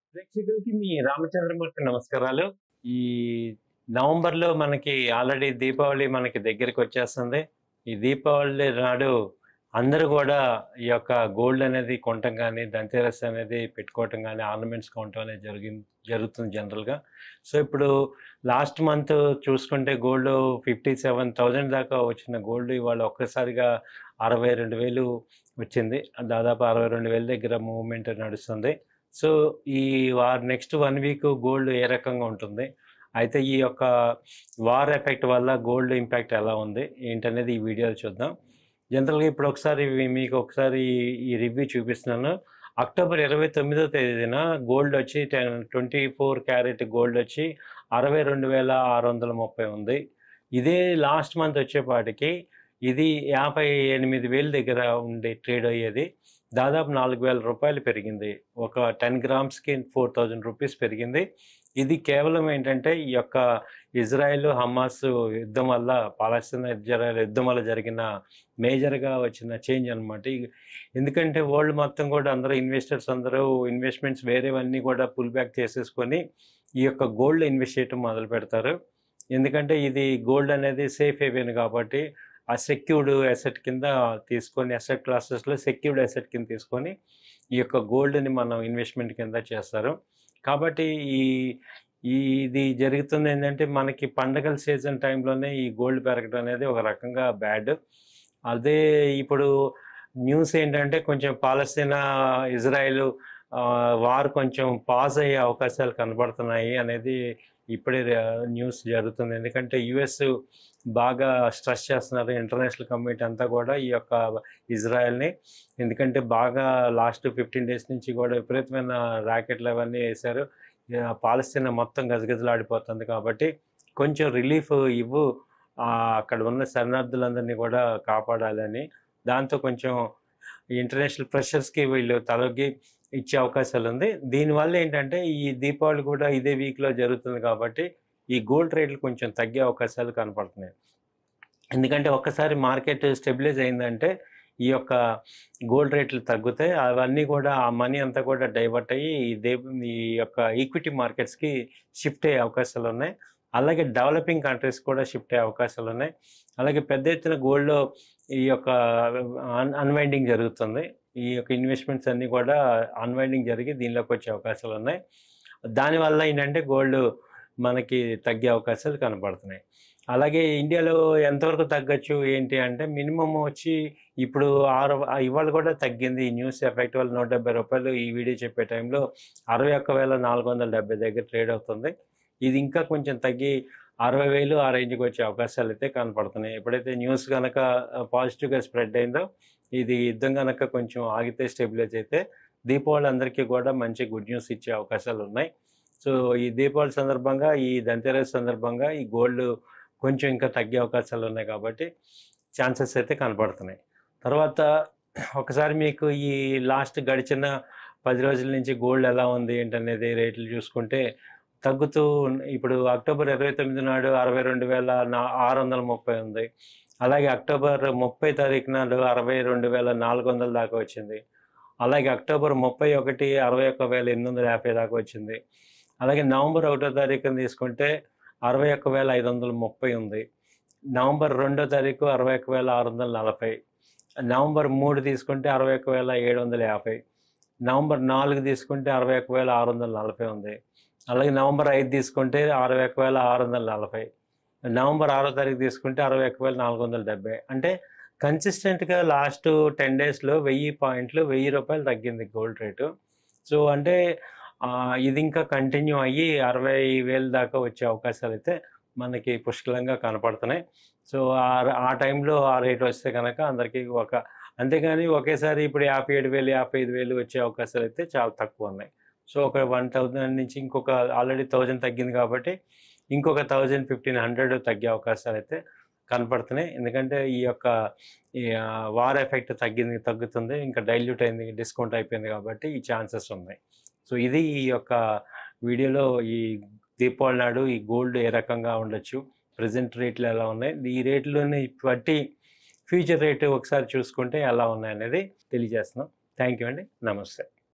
ప్రేక్షకులకి మీ రామచంద్రమూర్తి నమస్కారాలు ఈ నవంబర్ లో మనకి ఆల్రెడీ దీపావళి మనకి దగ్గరికి వచ్చేస్తుంది ఈ దీపావళి నాడు అందరూ కూడా ఈ యొక్క గోల్డ్ అనేది కొనటం కానీ దంతెరస్ అనేది పెట్టుకోవటం కానీ ఆర్నమెంట్స్ కొనటం అనేది జరిగి జరుగుతుంది జనరల్గా సో ఇప్పుడు లాస్ట్ మంత్ చూసుకుంటే గోల్డ్ ఫిఫ్టీ సెవెన్ థౌజండ్ దాకా వచ్చిన గోల్డ్ ఇవాళ ఒక్కసారిగా అరవై రెండు వేలు వచ్చింది దాదాపు అరవై రెండు వేల దగ్గర మూవ్మెంట్ నడుస్తుంది సో ఈ war next one week gold ఏ రకంగా ఉంటుంది అయితే ఈ యొక్క వార్ ఎఫెక్ట్ వల్ల గోల్డ్ ఇంపాక్ట్ ఎలా ఉంది ఏంటనేది ఈ వీడియోలో చూద్దాం జనరల్గా ఇప్పుడు ఒకసారి ఇవి మీకు ఒకసారి ఈ- ఈ రివ్యూ చూపిస్తున్నాను అక్టోబర్ ఇరవై తొమ్మిదో తేదీన గోల్డ్ వచ్చి ten twenty four carat gold వచ్చి అరవై రెండు వేల ఆరు వందల ముప్పై ఉంది ఇదే లాస్ట్ మంత్ వచ్చేపాటికి ఇది యాభై ఎనిమిది వేల దగ్గర ఉండి ట్రేడ్ అయ్యేది దాదాపు నాలుగు వేల రూపాయలు పెరిగింది ఒక టెన్ గ్రామ్స్కి ఫోర్ థౌజండ్ రూపీస్ పెరిగింది ఇది కేవలం ఏంటంటే ఈ యొక్క ఇజ్రాయెల్ హమాస్ యుద్ధం వల్ల పాలస్తీనా ఇజ్రాయెల్ యుద్ధం వల్ల జరిగిన మేజర్గా వచ్చిన చేంజ్ అనమాట ఎందుకంటే వరల్డ్ మొత్తం కూడా అందరూ ఇన్వెస్టర్స్ అందరూ ఇన్వెస్ట్మెంట్స్ వేరేవన్నీ కూడా పుల్ బ్యాక్ చేసేసుకొని ఈ యొక్క గోల్డ్ ఇన్వెస్ట్ చేయడం మొదలు పెడతారు ఎందుకంటే ఇది గోల్డ్ అనేది సేఫ్ హేవెన్ కాబట్టి ఆ సెక్యూర్డ్ అసెట్ కింద తీసుకొని అసెట్ క్లాసెస్లో సెక్యూర్డ్ అసెట్ కింద తీసుకొని ఈ యొక్క గోల్డ్ని మనం ఇన్వెస్ట్మెంట్ కింద చేస్తారు కాబట్టి ఈ ఈ ఇది జరుగుతుంది ఏంటంటే మనకి పండగల సీజన్ టైంలోనే ఈ గోల్డ్ పెరగడం అనేది ఒక రకంగా బ్యాడ్ అదే ఇప్పుడు న్యూస్ ఏంటంటే కొంచెం పాలస్తీనా ఇజ్రాయెల్ వార్ కొంచెం పాజ్ అయ్యే అవకాశాలు కనబడుతున్నాయి అనేది ఇప్పుడే న్యూస్ జరుగుతుంది ఎందుకంటే యుఎస్ బాగా స్ట్రెస్ చేస్తున్నారు ఇంటర్నేషనల్ కమ్యూనిటీ అంతా కూడా ఈ యొక్క ఇజ్రాయెల్ని ఎందుకంటే బాగా లాస్ట్ ఫిఫ్టీన్ డేస్ నుంచి కూడా విపరీతమైన ర్యాకెట్లు అవన్నీ వేశారు ఇక పాలస్తీనా మొత్తం గజగజలాడిపోతుంది కాబట్టి కొంచెం రిలీఫ్ ఇవ్వు ఆ, అక్కడ ఉన్న శరణార్థులందరినీ కూడా కాపాడాలని దాంతో కొంచెం ఇంటర్నేషనల్ ప్రెషర్స్కి వీళ్ళు తలొగ్గి ఇచ్చే అవకాశాలు ఉంది దీనివల్ల ఏంటంటే ఈ దీపావళి కూడా ఇదే వీక్లో జరుగుతుంది కాబట్టి ఈ గోల్డ్ రేట్లు కొంచెం తగ్గే అవకాశాలు కనపడుతున్నాయి ఎందుకంటే ఒక్కసారి మార్కెట్ స్టెబిలైజ్ అయిందంటే ఈ యొక్క గోల్డ్ రేట్లు తగ్గుతాయి అవన్నీ కూడా ఆ మనీ అంతా కూడా డైవర్ట్ అయ్యి ఈ దే ఈ యొక్క ఈక్విటీ మార్కెట్స్కి షిఫ్ట్ అయ్యే అవకాశాలు ఉన్నాయి అలాగే డెవలపింగ్ కంట్రీస్ కూడా షిఫ్ట్ అయ్యే అవకాశాలు ఉన్నాయి అలాగే పెద్ద ఎత్తున గోల్డ్లో ఈ యొక్క అన్ అన్వైండింగ్ జరుగుతుంది ఈ యొక్క ఇన్వెస్ట్మెంట్స్ అన్నీ కూడా అన్వైండింగ్ జరిగి దీనిలోకి వచ్చే అవకాశాలు ఉన్నాయి దానివల్ల ఏంటంటే గోల్డ్ మనకి తగ్గే అవకాశాలు కనపడుతున్నాయి అలాగే ఇండియాలో ఎంతవరకు తగ్గచ్చు ఏంటి అంటే మినిమం వచ్చి ఇప్పుడు ఆరు ఇవాళ కూడా తగ్గింది ఈ న్యూస్ ఎఫెక్ట్ వల్ల నూట డెబ్బై రూపాయలు ఈ వీడియో చెప్పే టైంలో అరవై ఒక్క వేల నాలుగు వందల డెబ్బై దగ్గర ట్రేడ్ అవుతుంది ఇది ఇంకా కొంచెం తగ్గి అరవై వేలు ఆ రేంజ్కి వచ్చే అవకాశాలు అయితే కనపడుతున్నాయి ఎప్పుడైతే న్యూస్ కనుక పాజిటివ్గా స్ప్రెడ్ అయిందో ఇది యుద్ధం కనుక కొంచెం ఆగితే స్టెబిలైజ్ అయితే దీపావళి అందరికీ కూడా మంచి గుడ్ న్యూస్ ఇచ్చే అవకాశాలు ఉన్నాయి సో ఈ దీపావళి సందర్భంగా ఈ ధనతెరస్ సందర్భంగా ఈ గోల్డ్ కొంచెం ఇంకా తగ్గే అవకాశాలు ఉన్నాయి కాబట్టి ఛాన్సెస్ అయితే కనపడుతున్నాయి తర్వాత ఒకసారి మీకు ఈ లాస్ట్ గడిచిన పది రోజుల నుంచి గోల్డ్ ఎలా ఉంది ఏంటనేది రేట్లు చూసుకుంటే తగ్గుతూ ఉన్న- ఇప్పుడు అక్టోబర్ ఇరవై తొమ్మిది నాడు అరవై రెండు వేల నా- ఆరు వందల ముప్పై ఉంది అలాగే అక్టోబర్ ముప్పై తారీఖు నాడు అరవై రెండు వేల నాలుగు వందల దాకా వచ్చింది అలాగే అక్టోబర్ ముప్పై ఒకటి అరవై ఒక్క వేల ఎనిమిది వందల యాభై దాకా వచ్చింది అలాగే నవంబర్ ఒకటో తారీఖున తీసుకుంటే అరవై ఒక్క వేల ఐదు వందల ముప్పై ఉంది నవంబర్ రెండో తారీఖు అరవై ఒక్క వేల ఆరు వందల నలభై నవంబర్ మూడు తీసుకుంటే అరవై ఒక్క వేల ఏడు వందల యాభై నవంబర్ నాలుగు తీసుకుంటే అరవై ఒక్క వేల ఆరు వందల నలభై ఉంది అలాగే నవంబర్ ఐదు తీసుకుంటే అరవై ఒక్క వేల ఆరు వందల నలభై నవంబర్ ఆరో తారీఖు తీసుకుంటే అరవై ఒక్క వేల నాలుగు వందల డెబ్బై అంటే కన్సిస్టెంట్గా లాస్ట్ టెన్ డేస్లో వెయ్యి పాయింట్లు వెయ్యి రూపాయలు తగ్గింది గోల్డ్ రేటు సో అంటే ఆ, ఇది ఇంకా కంటిన్యూ అయ్యి అరవై వేల దాకా వచ్చే అవకాశాలు అయితే మనకి పుష్కలంగా కనపడుతున్నాయి సో ఆ- ఆ టైంలో ఆ రేట్ వస్తే కనుక అందరికీ ఒక అంతేగాని ఒకేసారి ఇప్పుడు యాభై ఏడు వేలు యాభై ఐదు వేలు వచ్చే అవకాశాలు అయితే చాలా తక్కువ ఉన్నాయి సో ఒక వన్ థౌజండ్ నుంచి ఇంకొక ఆల్రెడీ థౌజండ్ తగ్గింది కాబట్టి ఇంకొక థౌజండ్ ఫిఫ్టీన్ హండ్రెడ్ తగ్గే అవకాశాలు అయితే కనపడుతున్నాయి ఎందుకంటే ఈ యొక్క ఈ వార్ ఎఫెక్ట్ తగ్గింది తగ్గుతుంది ఇంకా డైల్యూట్ అయింది డిస్కౌంట్ అయిపోయింది కాబట్టి ఈ ఛాన్సెస్ ఉన్నాయి సో ఇది ఈ యొక్క వీడియోలో ఈ దీపావళి నాడు ఈ గోల్డ్ ఏ రకంగా ఉండొచ్చు ప్రజెంట్ రేట్లు ఎలా ఉన్నాయి ఈ రేట్లోని బట్టి ఫ్యూచర్ రేటు ఒకసారి చూసుకుంటే ఎలా ఉన్నాయి అనేది తెలియజేస్తున్నాం థ్యాంక్ యూ అండి నమస్తే